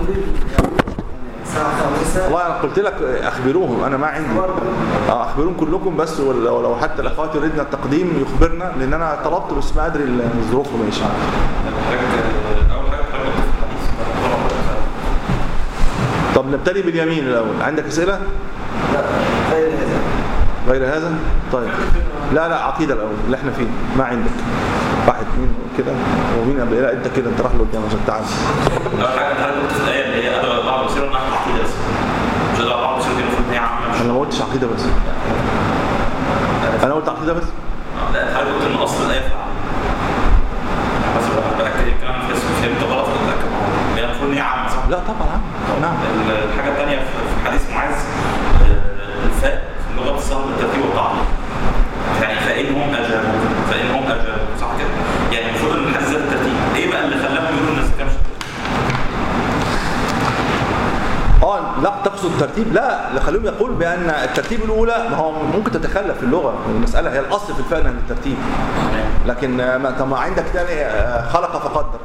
والله انا قلت لك اخبروهم انا ما عندي اه اخبروهم كلكم بس ولو لو حتى الاخوات يريدنا التقديم يخبرنا لان انا طلبت بس ما ادري الظروف ماشي طب نبتدي باليمين الاول عندك اسئله غير هذا طيب لا لا عقيده الاول اللي احنا فيه ما عندك واحد مين كده ومين قبل لا انت كده انت راح لقدام عشان تعال اول حاجه انت قلت في الايه اللي هي ادب بعض بصير نحن عقيده بس مش ادب بعض بصير دي المفروض ان هي عامه مش انا ما قلتش عقيده بس انا قلت عقيده بس لا انت قلت ان اصل الايه في العقل. بس باكد الكلام في فهمت غلط اتاكد هي المفروض ان هي عامه صح؟ لا طبعا نعم ال- الحاجه الثانيه في حديث معاذ آه، الفاء في اللغه الصهر الترتيب والتعقيد يعني فانهم اجابوا فانهم اجابوا صح كده؟ يعني المفروض ان الحديث ده الترتيب ايه بقى اللي خلاهم يقولوا ان الزكاه مش اه لا تقصد الترتيب لا اللي خليهم يقول بان الترتيب الاولى ما هو ممكن تتخلف في اللغه المساله هي الاصل في الفعل ان الترتيب لكن آه، ما طب ما عندك تاني آه، خلق فقدر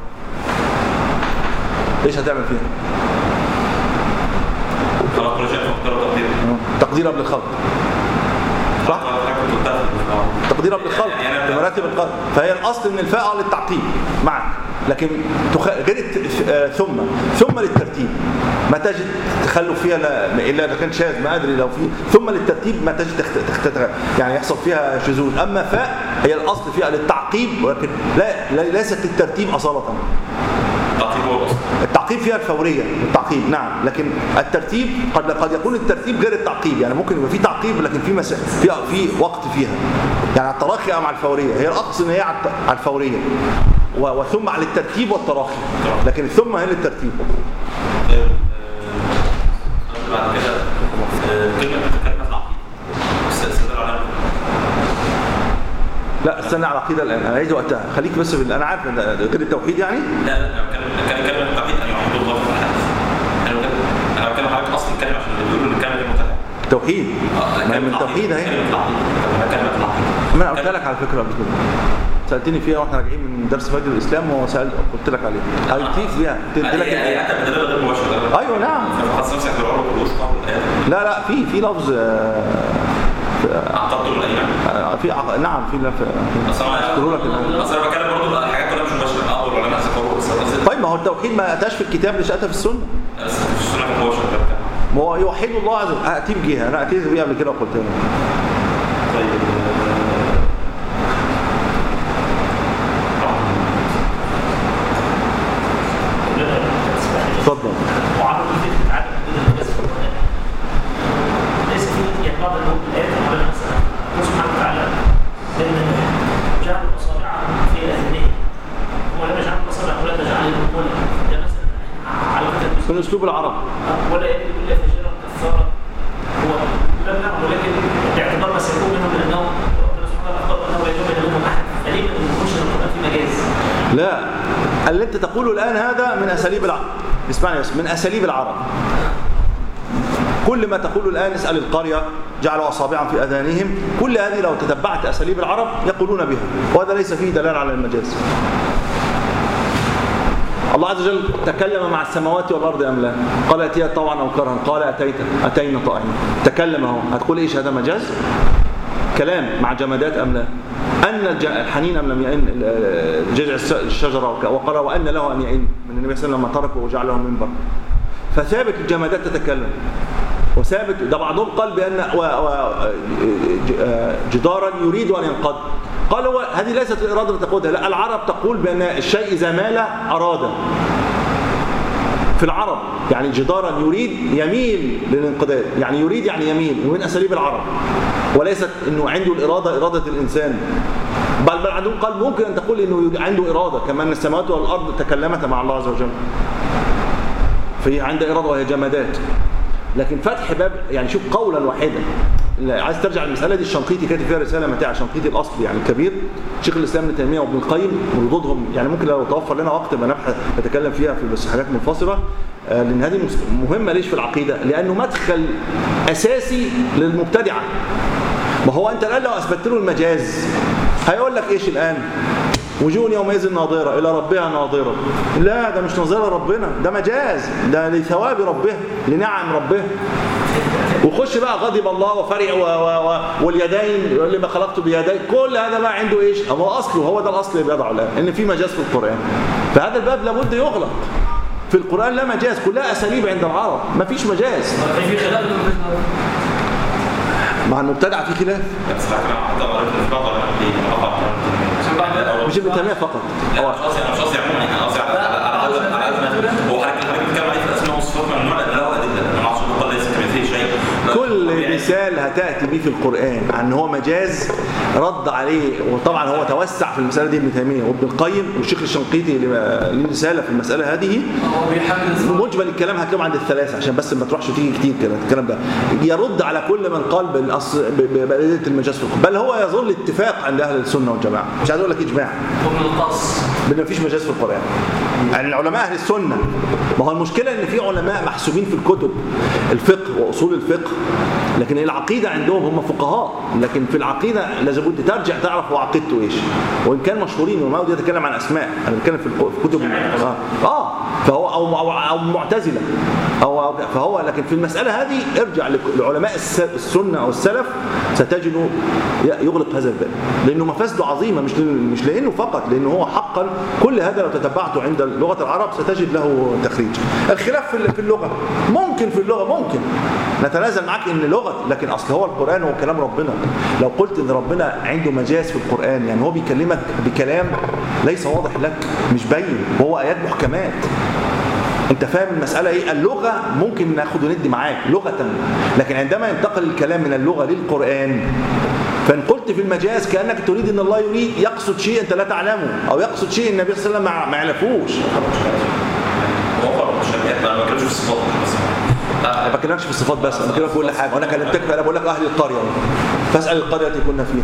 ايش هتعمل فيها خلاص كل شيء فقدر تقدير تقدير قبل الخلق صح تقدير قبل الخلق يعني أنا- في مراتب الخلق فهي الاصل ان الفاء للتعقيب معك لكن تخ... غير الت... آه، ثم ثم للترتيب ما تجد تخلف فيها لا... الا اذا كان شاذ ما ادري لو في ثم للترتيب ما تجد تخت... تخت... يعني يحصل فيها شذوذ اما فاء هي الاصل فيها للتعقيب ولكن لا... لا... ليست للترتيب اصاله تعقيب هو الاصل التعقيب فيها الفورية التعقيب نعم لكن الترتيب قد قد يكون الترتيب غير التعقيب يعني ممكن يبقى في تعقيب لكن في مس... في في وقت فيها يعني التراخي مع الفورية هي الأقصى ان هي على الت- على الفورية و... وثم على الترتيب والتراخي لكن ثم هي للترتيب بعد كده آه، كلمه كلمه العقيده استدل عليها لا استنى على العقيدة الآن أنا عايز وقتها خليك بس في... أنا عارف إن ده غير التوحيد يعني لا لا انا بتكلم كان كلمه التوحيد ان يعبدوا الله في الحديث انا بتكلم انا بتكلم حضرتك اصل الكلمه عشان اللي بيقولوا ان الكلمه دي متعبه توحيد ما هي من التوحيد اهي كلمه العقيده كلمه العقيده ما انا قلت لك على فكره قبل كده سالتني فيها واحنا راجعين من درس فجر الاسلام وسال قلت لك عليها هيديك بيها قلت لك هي هي الآية. حتى بدل غير مباشر ايوه نعم فخلاص نفسك بالعروض والوسطى والايات لا لا في في لفظ آه، اعتقدوا الايمان آه، في عق... نعم في لفظ اصل انا اذكروا لك الآن. اصل انا بتكلم برضه الحاجات كلها مش مباشره اه والعلماء ذكروا بس بس طيب ما هو التوحيد ما اتاش في الكتاب مش اتى في السنه بس مش السنه مباشره ما هو يوحد الله عز وجل اتي بجهه انا اتيت بيها قبل كده وقلت لك طيب اتفضل معرض لفكره عدم وجود المجاز في القران ليس في يعني بعض الايات على مثلا الله سبحانه وتعالى لان جعلوا اصابعهم في اذنهم هو لم يجعل الاصابع ولا تجعلهم هنا ده مثلا على فكره من اسلوب العرب ولا يجب الا فجرا كفارا هو لم نعم ولكن باعتبار ما سيكون منهم لانه ربنا سبحانه وتعالى اخبر انه لا يوجد منهم احد فليه ما نقولش ان القران فيه مجاز؟ لا اللي انت تقوله الان هذا من اساليب العرب اسمعني بس من اساليب العرب كل ما تقوله الان اسال القريه جعلوا اصابعهم في اذانهم كل هذه لو تتبعت اساليب العرب يقولون بها وهذا ليس فيه دلاله على المجاز الله عز وجل تكلم مع السماوات والارض ام لا قال اتيها طوعا او كرها قال اتيت اتينا طائعين تكلم اهو هتقول ايش هذا مجاز كلام مع جمادات ام لا ان الج- الحنين ام لم يئن ال- جذع الس- الشجره وك- وقال وان له ان يئن من النبي صلى الله عليه وسلم لما تركه وجعله منبر فثابت الجمادات تتكلم وثابت ده بعضهم قال بان و و ج- آه، جدارا يريد ان ينقض قال هو هذه ليست الاراده اللي تقودها لا العرب تقول بان الشيء اذا مال اراد في العرب يعني جدارا يريد يميل للانقضاض يعني يريد يعني يميل ومن اساليب العرب وليست انه عنده الاراده اراده الانسان بل بل عندهم قال ممكن ان تقول انه عنده اراده كما ان السماوات والارض تكلمتا مع الله عز وجل فهي عندها اراده وهي جمادات لكن فتح باب يعني شوف قولا واحدا لا، عايز ترجع المساله دي الشنقيطي كاتب فيها رساله متاع شنقيطي الاصل يعني الكبير شيخ الاسلام ابن تيميه وابن القيم وردودهم يعني ممكن لو توفر لنا وقت ما نبحث نتكلم فيها في بس حاجات منفصله آه، لان هذه مس- مهمه ليش في العقيده لانه مدخل اساسي للمبتدعه ما هو انت الان لو اثبتت له المجاز هيقول لك ايش الان وجوه يومئذ ناظرة إلى ربها ناظرة لا ده مش ناظرة ربنا ده مجاز ده لثواب ربها لنعم ربها وخش بقى غضب الله وفرع و و و واليدين يقول لي ما خلقت بيدي كل هذا بقى عنده ايش هو اصله هو ده الاصل اللي بيضعه الان ان في مجاز في القران فهذا الباب لابد يغلق في القران لا مجاز كلها اساليب عند العرب ما فيش مجاز في خلاف مع المبتدع في خلاف بس لكن انا حتى قريت في بعض عشان بعد مش ابن تيميه فقط لا هو مش قصدي انا مش قصدي عموما يعني انا قصدي على على على على على هو حضرتك حضرتك بتتكلم عليه في الاسماء والصفات من النوع اللي له ادله انا اقصد قال ليس كمثله شيء لا، كل طبيعي. مثال هتاتي به في القران عن ان هو مجاز رد عليه وطبعا هو توسع في المساله دي ابن تيميه وابن القيم والشيخ الشنقيطي اللي ليه رساله في المساله هذه هو بيحمل مجمل الكلام هتلاقيهم عند الثلاثه عشان بس ما تروحش وتيجي كتير كده الكلام ده يرد على كل من قال بالأص... ب- ب- بأدلة المجاز في القرآن بل هو يظل اتفاق عند اهل السنه والجماعه مش عايز اقول لك اجماع ومن القص بان مفيش مجاز في القران يعني العلماء اهل السنه ما هو المشكله ان في علماء محسوبين في الكتب الفقه واصول الفقه لكن العقيده عندهم هم فقهاء لكن في العقيده لازم بد ترجع تعرف هو عقيدته ايش وان كان مشهورين وما بدي اتكلم عن اسماء انا بتكلم في الك- في كتب اه, آه فهو او او, أو معتزله أو فهو لكن في المساله هذه ارجع لك- لعلماء الس- السنه او السلف ستجد يغلق هذا الباب لانه مفاسده عظيمه مش لأن- مش لانه فقط لانه هو حقا كل هذا لو تتبعته عند لغه العرب ستجد له تخريج الخلاف في في اللغه ممكن في اللغه ممكن نتنازل معاك ان لغه لكن اصل هو القران هو كلام ربنا لو قلت ان ربنا عنده مجاز في القران يعني هو بيكلمك بكلام ليس واضح لك مش باين وهو ايات محكمات انت فاهم المسألة ايه اللغة ممكن ناخد وندي معاك لغة لكن عندما ينتقل الكلام من اللغة للقرآن فان قلت في المجاز كأنك تريد ان الله يريد يقصد شيء انت لا تعلمه او يقصد شيء النبي صلى الله عليه وسلم ما- ما يعرفوش هو قرأ الشركات انا ما بتكلمش في الصفات بس لا ما بكلمكش في الصفات بس انا بكلمك في كل حاجة وانا كلمتك انا بقول لك اهل القرية فاسأل القرية التي كنا فيها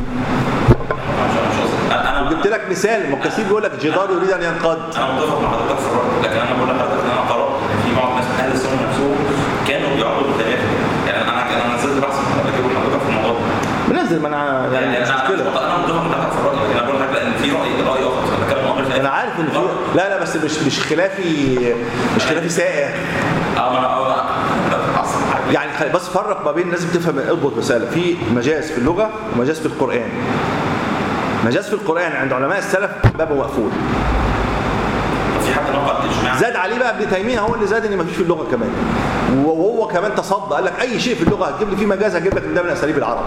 مش قصدي انا انا جبت لك مثال ما كثير بيقول لك جدار يريد ان ينقض انا متفق مع حضرتك في الراي لكن انا بقول لحضرتك ان انا قرات ان في بعض الناس من اهل السنه نفسهم كانوا بيعرضوا التاريخ يعني انا انا نزلت بحث بجيب لحضرتك في الموضوع ده بنزل ما انا يعني يعني مش انا مشكلة انا انا متفق مع حضرتك في الراي لكن انا بقول لك لا ان في راي راي اخر انا بتكلم عن امر ثاني انا عارف ان في لا لا بس مش مش خلافي مش خلافي سائر اه ما انا اه أنا- أصلاً حاجة. يعني خ- بس فرق ما بين لازم تفهم اضبط مسألة في مجاز في اللغة ومجاز في القرآن مجاز في القرآن عند علماء السلف بابه مقفول في حد نقل اجماع زاد عليه بقى ابن تيمية هو اللي زاد ان مفيش في اللغة كمان وهو كمان تصدى قال لك اي شيء في اللغة هتجيب لي فيه مجاز هجيب لك ده من اساليب العرب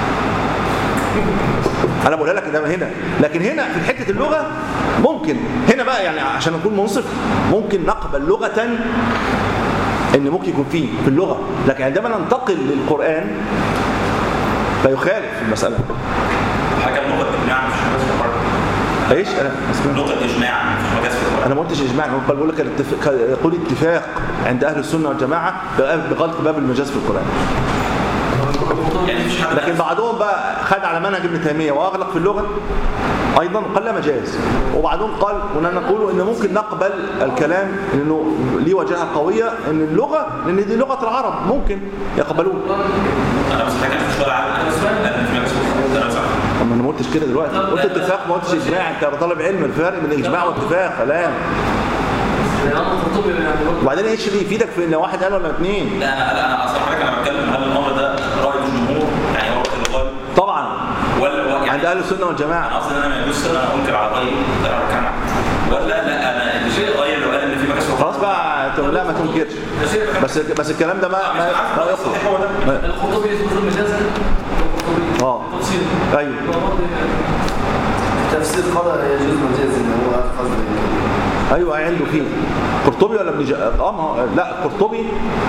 انا بقولها لك ده من هنا لكن هنا في حته اللغه ممكن هنا بقى يعني عشان اكون منصف ممكن نقبل لغه ان ممكن يكون فيه في اللغه لكن عندما ننتقل للقران فيخالف المساله حاجه لغه اجماع مش مجاز في القرآن. ايش انا اسمع. لغه اجماع مش مجاز في القرآن. انا ما قلتش اجماع انا بقول لك الاتفاق يقول اتفاق عند اهل السنه والجماعه بغلق باب المجاز في القران يعني مفيش حد لكن بعضهم بقى خد على منهج ابن تيميه واغلق في اللغه ايضا قال لا مجاز وبعضهم قال ونا نقول ان ممكن نقبل الكلام انه ليه وجهه قويه ان اللغه لان دي لغه العرب ممكن يقبلون انا بس حاجه مش طالع على انا في مجاز في القرآن. انا بس اما انا ما قلتش كده دلوقتي قلت اتفاق ما قلتش اجماع انت طالب علم الفرق بين اجماع واتفاق كلام الامر الخطوبي يعني برضه وبعدين ايش اللي يفيدك في ان واحد قال ولا اثنين لا انا لا انا اصلا حضرتك انا بتكلم هل الامر ده راي الجمهور يعني هو راي الغالب طبعا ولا ولا- عند يعني اهل السنه والجماعه انا اصلا انا ما يجوز ان انا انكر على رايي ده انا بتكلم عنه. ولا لا انا الشيء الراي اللي قال ان في مجاز في القرآن. خلاص بقى ت- لا ما تنكرش ده شيء بتكلم بس بس الكلام ده ما مش ما, عارف ما الرأي يخرج الصحيح هو ده ما- الخطوبي يثبت المجاز الخطوبي اه تفصيل ايوه برضه يعني تفسير قضاء يجوز مجاز ان هو قصد ايوه عنده فيه قرطبي ولا ابن جا... اه ما هو لا قرطبي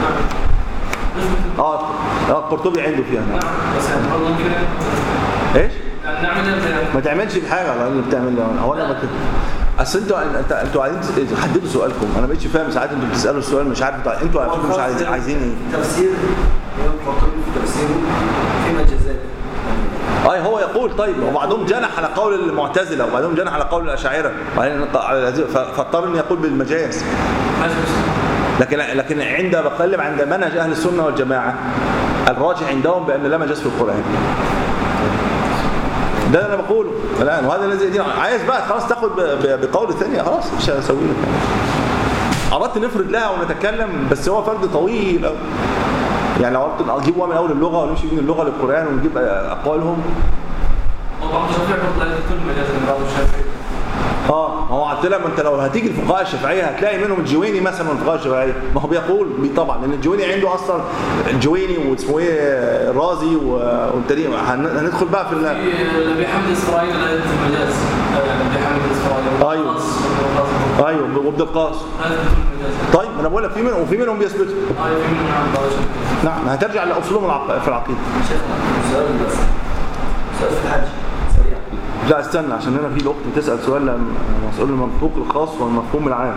اه اه قرطبي عنده فيها نعم. نعم بس يعني برضه ممكن ايش يعني نعمل ايه ما تعملش بحاجه على اللي بتعمل ده هو انا بك... اصل انتوا انت انتوا عايزين تحددوا سؤالكم انا ما بقتش فاهم ساعات انتوا بتسالوا السؤال مش عارف بتاع- انتوا على فكره مش عايزين عايزين ايه تفسير القرطبي في تفسيره في مجازات اه هو يقول طيب وبعضهم جنح على قول المعتزله وبعضهم جنح على قول الاشاعره وبعدين على الأز- ف- فاضطر انه يقول بالمجاز ماشي بس لكن لكن عند بقلب عند منهج اهل السنه والجماعه الراجح عندهم بان لا مجاز في القران ده اللي انا بقوله الان وهذا الذي يدين عايز بقى خلاص تاخد ب- ب- بقول الثانيه خلاص مش هسوي لك اردت نفرد لها ونتكلم بس هو فرد طويل أوي. يعني لو اردت اجيب من اول اللغه ونمشي من اللغه للقران ونجيب اقوالهم وبعض الشافعي برضه لا يقتل مجازا من بعض الشافعي اه ما هو قلت لك ما انت لو هتيجي الفقهاء الشافعيه هتلاقي منهم الجويني مثلا من الفقهاء الشافعيه ما هو بيقول بي طبعا لان الجويني عنده اصلا الجويني واسمه ايه الرازي و- والتاني هن- هندخل بقى في ال- في نبي حمد اسرائيل لا يثبت المجاز آه، نبي حمد اسرائيل أيوه. والقاص والقاص. ايوه وابن القاس لا يثبت المجاز طيب ما انا بقول لك في منهم وفي منهم بيثبتوا اه في منهم عن بعض الشافعي نعم هترجع لاصولهم العق- في العقيده شيخنا سؤال بس سؤال في الحج سريع لا استنى عشان هنا في الاخت بتسال سؤال لم- مسؤول المنطوق الخاص والمفهوم العام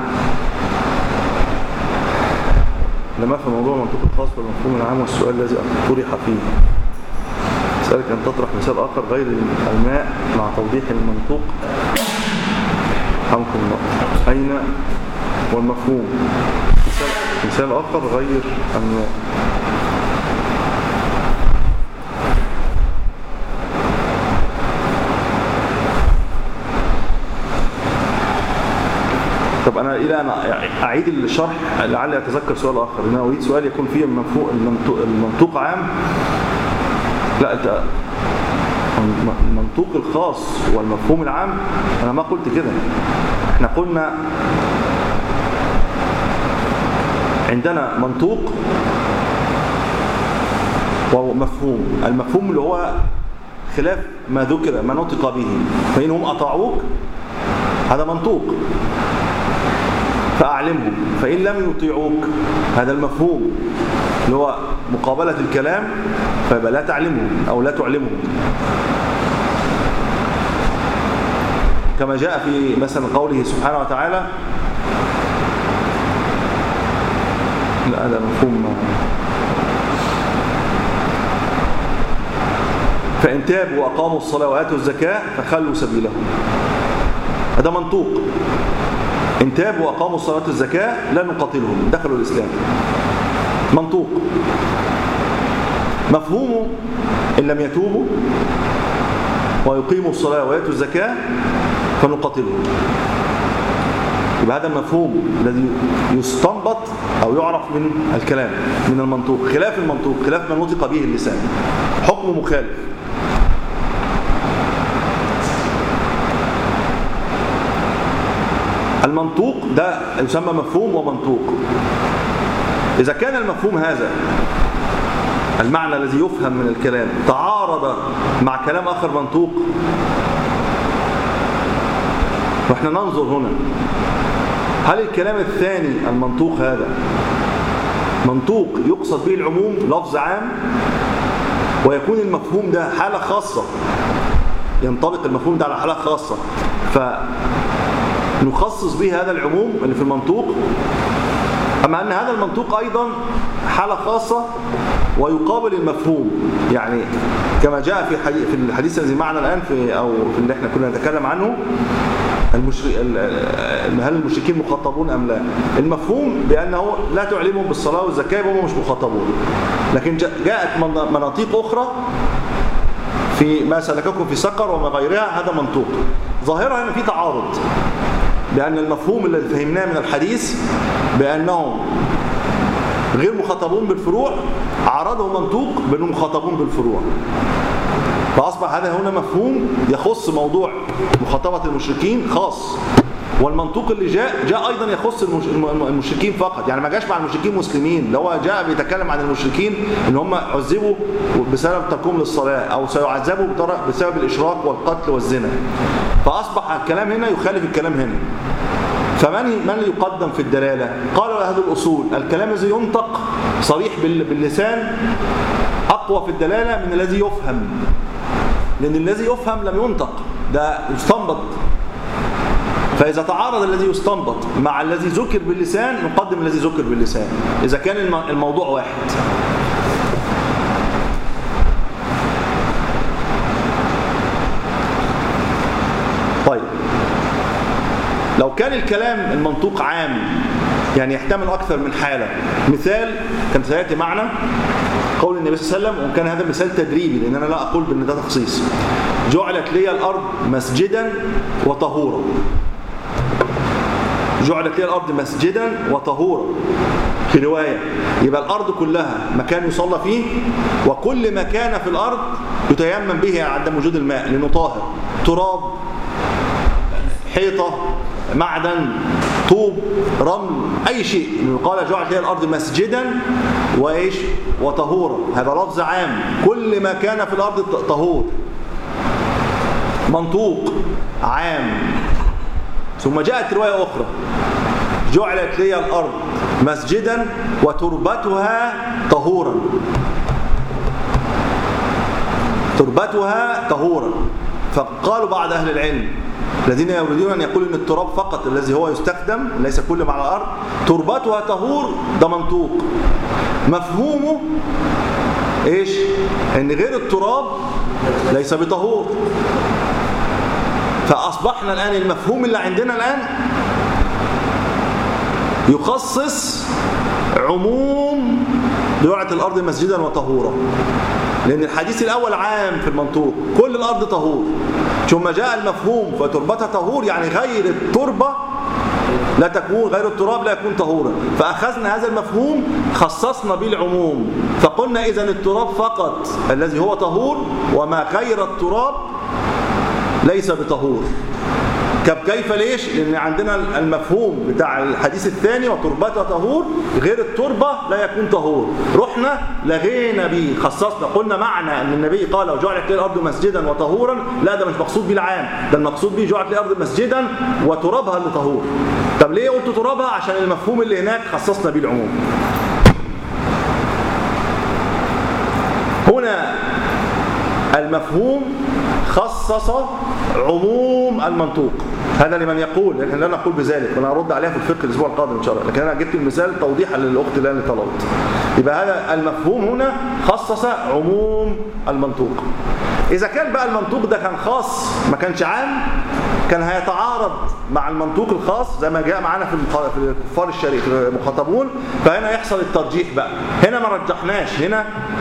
لما في موضوع المنطوق الخاص والمفهوم العام والسؤال الذي طرح فيه أسألك أن تطرح مثال آخر غير الماء مع توضيح المنطوق حمكم الله أين والمفهوم مثال, مثال آخر غير الماء طب انا الى ان اعيد الشرح لعلي اتذكر سؤال اخر ان انا اريد سؤال يكون فيه المنطوق المنطوق, المنطوق عام لا انت المنطوق الخاص والمفهوم العام انا ما قلت كده احنا قلنا عندنا منطوق ومفهوم المفهوم اللي هو خلاف ما ذكر ما نطق به فإنهم أطاعوك هذا منطوق فأعلمهم فإن لم يطيعوك هذا المفهوم اللي هو مقابلة الكلام فيبقى لا تعلمهم أو لا تعلمهم كما جاء في مثلا قوله سبحانه وتعالى لا هذا مفهوم فإن تابوا وأقاموا الصلاة وآتوا الزكاة فخلوا سبيلهم هذا منطوق إن تابوا وأقاموا الصلاة والزكاة لا نقاتلهم دخلوا الإسلام منطوق مفهومه إن لم يتوبوا ويقيموا الصلاة ويأتوا الزكاة فنقاتلهم يبقى هذا المفهوم الذي يستنبط أو يعرف من الكلام من المنطوق خلاف المنطوق خلاف ما نطق به اللسان حكم مخالف المنطوق ده يسمى مفهوم ومنطوق إذا كان المفهوم هذا المعنى الذي يفهم من الكلام تعارض مع كلام آخر منطوق واحنا ننظر هنا هل الكلام الثاني المنطوق هذا منطوق يقصد به العموم لفظ عام ويكون المفهوم ده حالة خاصة ينطبق المفهوم ده على حالة خاصة فنخصص به هذا العموم اللي في المنطوق أما أن هذا المنطوق أيضا حالة خاصة ويقابل المفهوم يعني كما جاء في حديث في الحديث الذي معنا الآن في أو في اللي احنا كنا نتكلم عنه المشرك هل المشركين مخاطبون أم لا المفهوم بأنه لا تعلمهم بالصلاة والزكاة وهم مش مخاطبون لكن جاءت مناطيق أخرى في ما سلككم في سقر وما غيرها هذا منطوق ظاهرة هنا في تعارض بأن المفهوم الذي فهمناه من الحديث بأنهم غير مخاطبون بالفروع عرضه منطوق بأنهم مخاطبون بالفروع فأصبح هذا هنا مفهوم يخص موضوع مخاطبة المشركين خاص والمنطوق اللي جاء جاء أيضا يخص المشركين فقط يعني ما جاش مع المشركين مسلمين اللي هو جاء بيتكلم عن المشركين ان هم عذبوا بسبب تركهم للصلاة أو سيعذبوا بسبب الإشراك والقتل والزنا فأصبح الكلام هنا يخالف الكلام هنا فمن من يقدم في الدلالة قالوا هذه الأصول الكلام الذي ينطق صريح باللسان أقوى في الدلالة من الذي يفهم لأن الذي يفهم لم ينطق ده يستنبط فإذا تعارض الذي يستنبط مع الذي ذكر باللسان نقدم الذي ذكر باللسان إذا كان الموضوع واحد طيب لو كان الكلام المنطوق عام يعني يحتمل أكثر من حالة مثال كان سيأتي معنا قول النبي صلى الله عليه وسلم وكان هذا مثال تدريبي لأن أنا لا أقول بأن ده تخصيص جعلت لي الأرض مسجدا وطهورا جعلت لي الأرض مسجدا وطهورا في رواية يبقى الأرض كلها مكان يصلى فيه وكل مكان في الأرض يتيمم به عدم وجود الماء لأنه طاهر تراب حيطة معدن طوب رمل أي شيء لأنه قال جعلت لي الأرض مسجدا وإيش وطهورا هذا لفظ عام كل ما كان في الأرض طهور منطوق عام ثم جاءت رواية أخرى جعلت لي الأرض مسجدا وتربتها طهورا تربتها طهورا فقالوا بعض أهل العلم الذين يريدون أن يقولوا أن التراب فقط الذي هو يستخدم ليس كل ما على الأرض تربتها طهور ده منطوق مفهومه إيش؟ أن غير التراب ليس بطهور فأصبحنا الآن المفهوم اللي عندنا الآن يخصص عموم جعلت الأرض مسجدا وطهورا لأن الحديث الأول عام في المنطوق كل الأرض طهور ثم جاء المفهوم فتربتها طهور يعني غير التربة لا تكون غير التراب لا يكون طهورا فأخذنا هذا المفهوم خصصنا به العموم فقلنا إذا التراب فقط الذي هو طهور وما غير التراب ليس بطهور طب كيف ليش؟ لأن عندنا المفهوم بتاع الحديث الثاني وتربتها طهور غير التربة لا يكون طهور رحنا لغينا به خصصنا قلنا معنى أن النبي قال وجعلت لي الأرض مسجدا وطهورا لا ده مش مقصود به العام ده المقصود به جعلت لي الأرض مسجدا وترابها اللي طهور طب ليه قلت ترابها؟ عشان المفهوم اللي هناك خصصنا به العموم هنا المفهوم خصص عموم المنطوق هذا لمن يقول لكن لا نقول بذلك وانا ارد عليها في الفقه الاسبوع القادم ان شاء الله لكن انا جبت المثال توضيحا للاخت اللي طلبت يبقى هذا المفهوم هنا خصص عموم المنطوق اذا كان بقى المنطوق ده كان خاص ما كانش عام كان هيتعارض مع المنطوق الخاص زي ما جاء معانا في في الكفار الشريك المخاطبون فهنا يحصل الترجيح بقى هنا ما رجحناش هنا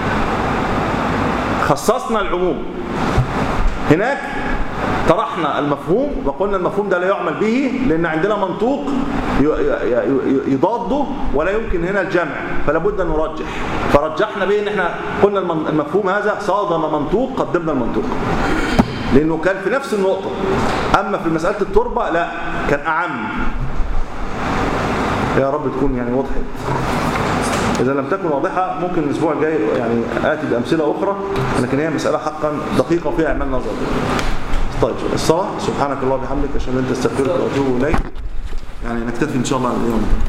خصصنا العموم هناك طرحنا المفهوم وقلنا المفهوم ده لا يعمل به لأن عندنا منطوق يضاده ولا يمكن هنا الجمع فلا بد أن نرجح فرجحنا به ان احنا قلنا المفهوم هذا صادم منطوق قدمنا المنطوق لأنه كان في نفس النقطة أما في مسألة التربة لا كان أعم يا رب تكون يعني وضحت إذا لم تكن واضحة ممكن الأسبوع الجاي يعني آتي بأمثلة أخرى لكن هي مسألة حقا دقيقة وفيها إعمال نظر طيب الصلاة سبحانك الله وبحمدك أشهد أن لا إله إلا أنت أستغفرك وأتوب إليك يعني نكتفي إن شاء الله اليوم